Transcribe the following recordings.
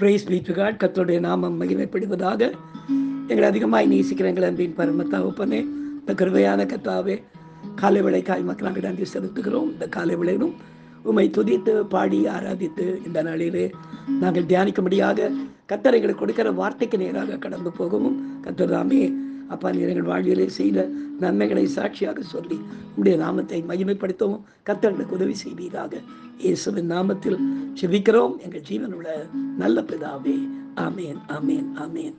price பீட்டுகாட் கத்தோடைய நாமம் மகிமைப்படுவதாக எங்களை அதிகமாய் நேசிக்கிற எங்கள் அன்பின் பரம தகப்பனே இந்த கருவையான கத்தாவே காலை விளைக்காய் மக்களாக நன்றி செலுத்துகிறோம் இந்த காலை விளையிலும் உம்மை துதித்து பாடி ஆராதித்து இந்த நாளிலே நாங்கள் தியானிக்கும்படியாக கத்தர் எங்களுக்கு கொடுக்கிற வார்த்தைக்கு நேராக கடந்து போகவும் கத்தர் தாமே அப்பா நீர் எங்கள் வாழ்விலே செய்த நன்மைகளை சாட்சியாக சொல்லி உடைய நாமத்தை மகிமைப்படுத்தவும் கத்தர்களுக்கு உதவி செய்வீராக இயேசுவின் நாமத்தில் செபிக்கிறோம் எங்கள் ஜீவனுள்ள நல்ல பிதாவே ஆமேன் ஆமேன் ஆமேன்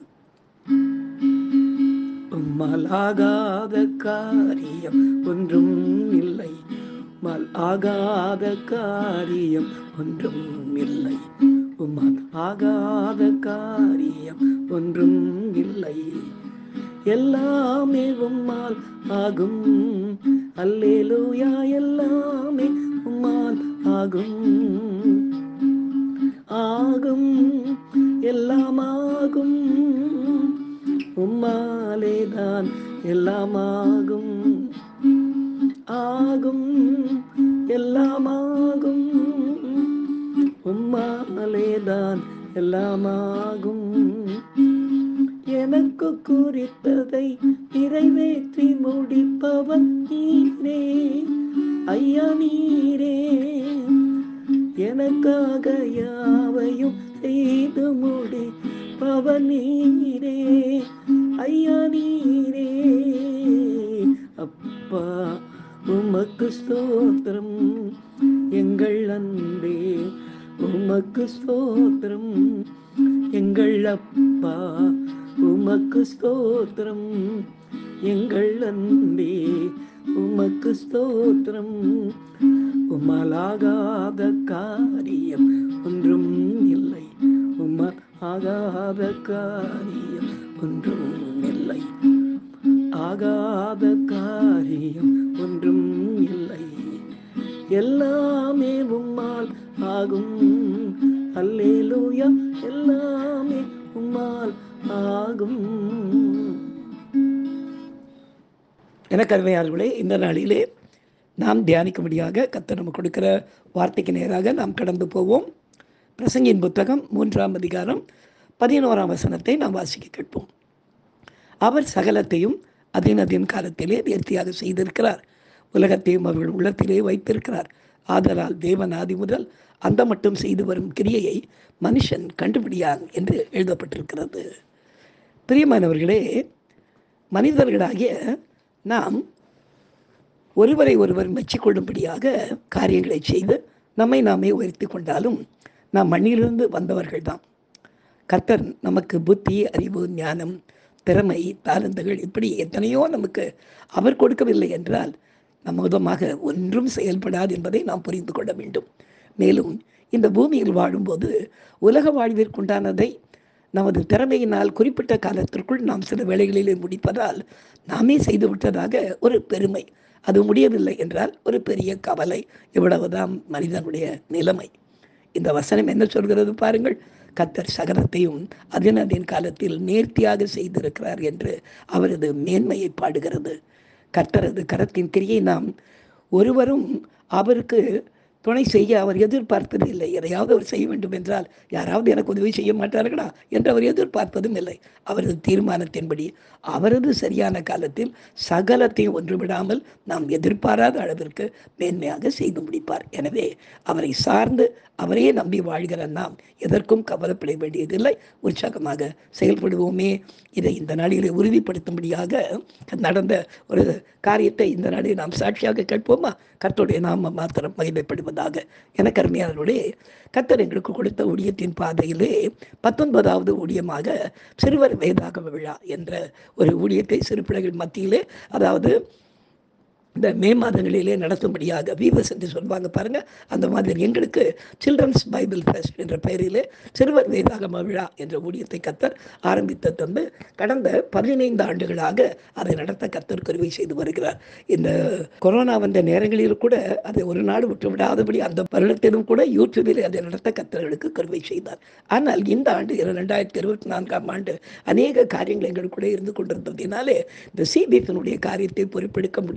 உம்மால் ஆகாத காரியம் ஒன்றும் இல்லை உம்மால் ஆகாத காரியம் ஒன்றும் இல்லை உம்மால் ஆகாத காரியம் ஒன்றும் இல்லை எல்லாமே உம்மால் ஆகும் அல்லேலூயா எல்லாமே உம்மால் ஆகும் ஆகும் எல்லாம் ஆகும் உம்மாலே தான் எல்லாம் ஆகும் ஆகும் எல்லாம் ஆகும் உம்மாலே தான் எல்லாம் ஆகும் எனக்கு குறித்ததை நிறைவேற்றி முடிப்பவன் நீரே ஐயா நீரே எனக்காக யாவையும் செய்து முடிப்பவன் நீரே ஐயா நீரே அப்பா உமக்கு ஸ்தோத்திரம் எங்கள் அன்பே உமக்கு ஸ்தோத்திரம் எங்கள் அப்பா உமக்கு ஸ்தோத்திரம் எங்கள் அன்பே உமக்கு ஸ்தோத்திரம் உம்மலாகாத காரியம் ஒன்றும் இல்லை உம்மால் ஆகாத காரியம் ஒன்றும் இல்லை ஆகாத காரியம் ஒன்றும் இல்லை எல்லாமே உம்மால் ஆகும் அல்லேலூயா எல்லாமே உம்மால் ஆகும் எனக்கு அருமையாளர்களே இந்த நாளிலே நாம் தியானிக்கும்படியாக கத்த நம்ம கொடுக்கிற வார்த்தைக்கு நேராக நாம் கடந்து போவோம் பிரசங்கின் புத்தகம் மூன்றாம் அதிகாரம் பதினோராம் வசனத்தை நாம் வாசிக்க கேட்போம் அவர் சகலத்தையும் அதின் அதின் காலத்திலே நேர்த்தியாக செய்திருக்கிறார் உலகத்தையும் அவர்கள் உள்ளத்திலே வைத்திருக்கிறார் ஆதலால் தேவன் ஆதி முதல் அந்த மட்டும் செய்து வரும் கிரியையை மனுஷன் கண்டுபிடியான் என்று எழுதப்பட்டிருக்கிறது பிரியமானவர்களே மனிதர்களாகிய நாம் ஒருவரை ஒருவர் மெச்சிக்கொள்ளும்படியாக காரியங்களை செய்து நம்மை நாமே உயர்த்தி கொண்டாலும் நாம் மண்ணிலிருந்து வந்தவர்கள் தான் கர்த்தர் நமக்கு புத்தி அறிவு ஞானம் திறமை தாளந்துகள் இப்படி எத்தனையோ நமக்கு அவர் கொடுக்கவில்லை என்றால் நம்மதமாக ஒன்றும் செயல்படாது என்பதை நாம் புரிந்து கொள்ள வேண்டும் மேலும் இந்த பூமியில் வாழும்போது உலக வாழ்விற்குண்டானதை நமது திறமையினால் குறிப்பிட்ட காலத்திற்குள் நாம் சில வேலைகளிலே முடிப்பதால் நாமே செய்து விட்டதாக ஒரு பெருமை அது முடியவில்லை என்றால் ஒரு பெரிய கவலை இவ்வளவுதான் மனிதனுடைய நிலைமை இந்த வசனம் என்ன சொல்கிறது பாருங்கள் கத்தர் சகலத்தையும் அதன் அதன் காலத்தில் நேர்த்தியாக செய்திருக்கிறார் என்று அவரது மேன்மையை பாடுகிறது கர்த்தரது கரத்தின் கிரியை நாம் ஒருவரும் அவருக்கு துணை செய்ய அவர் எதிர்பார்ப்பது இல்லை எதையாவது அவர் செய்ய வேண்டும் என்றால் யாராவது எனக்கு உதவி செய்ய மாட்டார்களா என்று அவர் எதிர்பார்ப்பதும் இல்லை அவரது தீர்மானத்தின்படி அவரது சரியான காலத்தில் சகலத்தையும் ஒன்றுவிடாமல் நாம் எதிர்பாராத அளவிற்கு மேன்மையாக செய்து முடிப்பார் எனவே அவரை சார்ந்து அவரையே நம்பி வாழ்கிற நாம் எதற்கும் கவலைப்பட வேண்டியதில்லை உற்சாகமாக செயல்படுவோமே இதை இந்த நாளிலே உறுதிப்படுத்தும்படியாக நடந்த ஒரு காரியத்தை இந்த நாளில் நாம் சாட்சியாக கேட்போமா கர்த்தருடைய நாம மாத்திரம் மகிமைப்படுவதாக எனக்கு அருமையானவர்களே கத்தர் எங்களுக்கு கொடுத்த ஊழியத்தின் பாதையிலே பத்தொன்பதாவது ஊழியமாக சிறுவர் வேதாக விழா என்ற ஒரு ஊழியத்தை சிறு பிள்ளைகள் மத்தியிலே அதாவது இந்த மே மாதங்களிலே நடத்தும்படியாக வீவர்ஸ் என்று சொல்லுவாங்க பாருங்க அந்த மாதிரி எங்களுக்கு சில்ட்ரன்ஸ் பைபிள் ஃபெஸ்ட் என்ற பெயரிலே சிறுவர் வேதாகம விழா என்ற ஊழியத்தை கத்தர் ஆரம்பித்த தந்து கடந்த பதினைந்து ஆண்டுகளாக அதை நடத்த கத்தர் கருவி செய்து வருகிறார் இந்த கொரோனா வந்த நேரங்களில் கூட அதை ஒரு நாடு விட்டு விடாதபடி அந்த வருடத்திலும் கூட யூடியூபில் அதை நடத்த கத்தர்களுக்கு கருவை செய்தார் ஆனால் இந்த ஆண்டு இரண்டாயிரத்தி இருபத்தி நான்காம் ஆண்டு அநேக காரியங்கள் எங்களுக்குள்ளே இருந்து கொண்டிருந்ததினாலே இந்த சிபிஎஃபினுடைய காரியத்தை பொறுப்பெடுக்க முடியாதபடி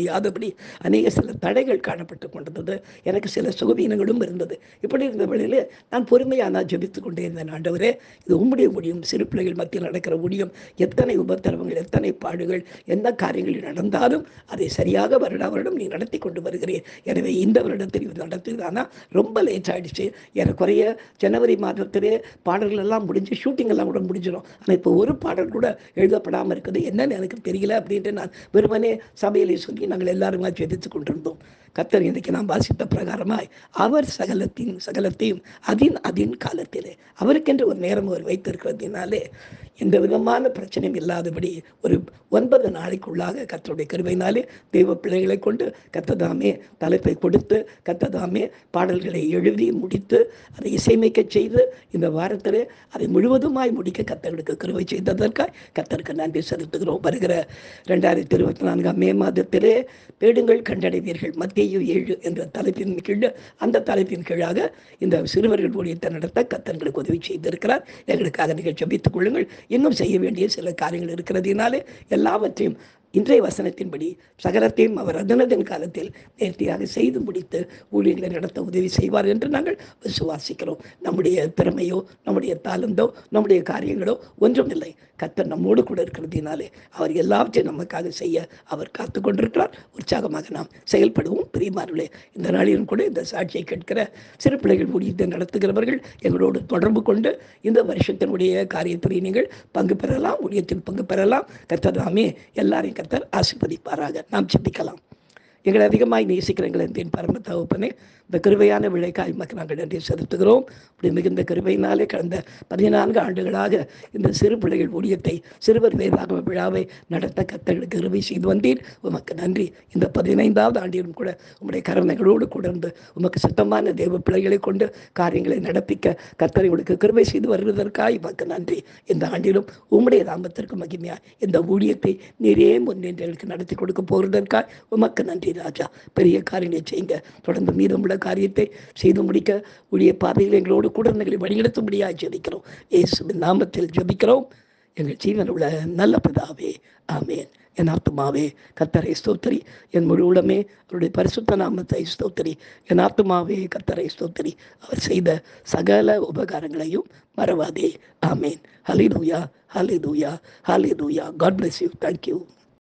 இப்படி அநேக சில தடைகள் காணப்பட்டு கொண்டிருந்தது எனக்கு சில சுகவீனங்களும் இருந்தது இப்படி இருந்த வேளையில் நான் பொறுமையாக நான் ஜெபித்து கொண்டே இருந்தேன் ஆண்டவரே இது உம்முடைய முடியும் சிறு பிள்ளைகள் மத்தியில் நடக்கிற முடியும் எத்தனை உபத்திரவங்கள் எத்தனை பாடுகள் எந்த காரியங்கள் நடந்தாலும் அதை சரியாக வருடா வருடம் நீ நடத்தி கொண்டு வருகிறீர் எனவே இந்த வருடத்தில் இது நடத்துதானா ரொம்ப லேட் ஆயிடுச்சு ஏறக்குறைய ஜனவரி மாதத்திலே பாடல்கள் எல்லாம் முடிஞ்சு ஷூட்டிங் எல்லாம் கூட முடிஞ்சிடும் ஆனால் இப்போ ஒரு பாடல் கூட எழுதப்படாமல் இருக்குது என்னன்னு எனக்கு தெரியல அப்படின்ட்டு நான் வெறுமனே சபையிலே சொல்லி நாங்கள் எல்லாருமா ஜெபித்து கொண்டிருந்தோம் கத்தர் இன்றைக்கு நாம் வாசித்த பிரகாரமாய் அவர் சகலத்தின் சகலத்தையும் அதின் அதின் காலத்திலே அவருக்கென்று ஒரு நேரம் அவர் வைத்திருக்கிறதுனாலே எந்த விதமான பிரச்சனையும் இல்லாதபடி ஒரு ஒன்பது நாளைக்குள்ளாக கத்தருடைய கருவையினாலே தெய்வ பிள்ளைகளை கொண்டு கத்ததாமே தலைப்பை கொடுத்து கத்ததாமே பாடல்களை எழுதி முடித்து அதை இசையமைக்க செய்து இந்த வாரத்தில் அதை முழுவதுமாய் முடிக்க கத்தர்களுக்கு கருவை செய்ததற்காக கத்தருக்கு நன்றி செலுத்துகிறோம் வருகிற ரெண்டாயிரத்தி இருபத்தி நான்காம் மே மாதத்திலே தேடுங்கள் கண்டடைவீர்கள் மத்திய ஏழு என்ற தலைப்பின் கீழ் அந்த தலைப்பின் கீழாக இந்த சிறுவர்கள் ஊழியத்தை நடத்த கத்தர்களுக்கு உதவி செய்திருக்கிறார் எங்களுக்காக நீங்கள் ஜபித்துக் கொள்ளுங்கள் இன்னும் செய்ய வேண்டிய சில காரியங்கள் இருக்கிறதுனாலே எல்லாவற்றையும் இன்றைய வசனத்தின்படி சகலத்தையும் அவர் அதனதன் காலத்தில் நேர்த்தியாக செய்து முடித்து ஊழியர்களை நடத்த உதவி செய்வார் என்று நாங்கள் விசுவாசிக்கிறோம் நம்முடைய திறமையோ நம்முடைய தாளந்தோ நம்முடைய காரியங்களோ ஒன்றுமில்லை கத்தர் நம்மோடு கூட இருக்கிறதுனாலே அவர் எல்லாவற்றையும் நமக்காக செய்ய அவர் காத்து கொண்டிருக்கிறார் உற்சாகமாக நாம் செயல்படுவோம் பிரியமானவர்களே இந்த நாளிலும் கூட இந்த சாட்சியை கேட்கிற சிறு பிள்ளைகள் ஊழியத்தை நடத்துகிறவர்கள் எங்களோடு தொடர்பு கொண்டு இந்த வருஷத்தினுடைய காரியத்தில் நீங்கள் பங்கு பெறலாம் ஊழியத்தில் பங்கு பெறலாம் கத்தர் தாமே எல்லாரையும் கத்தர் ஆசிர்வதிப்பாராக நாம் சிந்திக்கலாம் எங்களை அதிகமாய் நேசிக்கிற எங்களை என் பரம தகப்பனே இந்த கிருபையான விளைக்காய் மக்கள் நாங்கள் நன்றி செலுத்துகிறோம் இப்படி மிகுந்த கிருபையினாலே கடந்த பதினான்கு ஆண்டுகளாக இந்த சிறு பிள்ளைகள் ஊழியத்தை சிறுவர் வேதாகம விழாவை நடத்த கத்தர்களுக்கு கிருபை செய்து வந்தீர் உமக்கு நன்றி இந்த பதினைந்தாவது ஆண்டிலும் கூட உம்முடைய கருணைகளோடு கூட இருந்து உமக்கு சுத்தமான தேவ பிள்ளைகளை கொண்டு காரியங்களை நடப்பிக்க கத்தரை உங்களுக்கு கிருபை செய்து வருவதற்காக உமக்கு நன்றி இந்த ஆண்டிலும் உம்முடைய நாமத்திற்கு மகிமையா இந்த ஊழியத்தை நீரே முன்னின்று எங்களுக்கு நடத்தி கொடுக்க போகிறதற்காக உமக்கு நன்றி ராஜா பெரிய காரியங்களை செய்யுங்க தொடர்ந்து மீதமுள்ள காரியத்தை செய்து முடிக்க உடைய பாதையில் எங்களோடு கூட எங்களை வழிநடத்தும்படியாக ஜெபிக்கிறோம் இயேசுவின் நாமத்தில் ஜெபிக்கிறோம் எங்கள் ஜீவன் உள்ள நல்ல பிதாவே ஆமேன் என் ஆத்துமாவே கத்தரை ஸ்தோத்திரி என் முழு உடமே அவருடைய பரிசுத்த நாமத்தை ஸ்தோத்திரி என் ஆத்துமாவே கத்தரை ஸ்தோத்திரி அவர் செய்த சகல உபகாரங்களையும் மறவாதே ஆமேன் ஹலிதூயா ஹலிதூயா ஹலிதூயா காட் பிளஸ் யூ தேங்க்யூ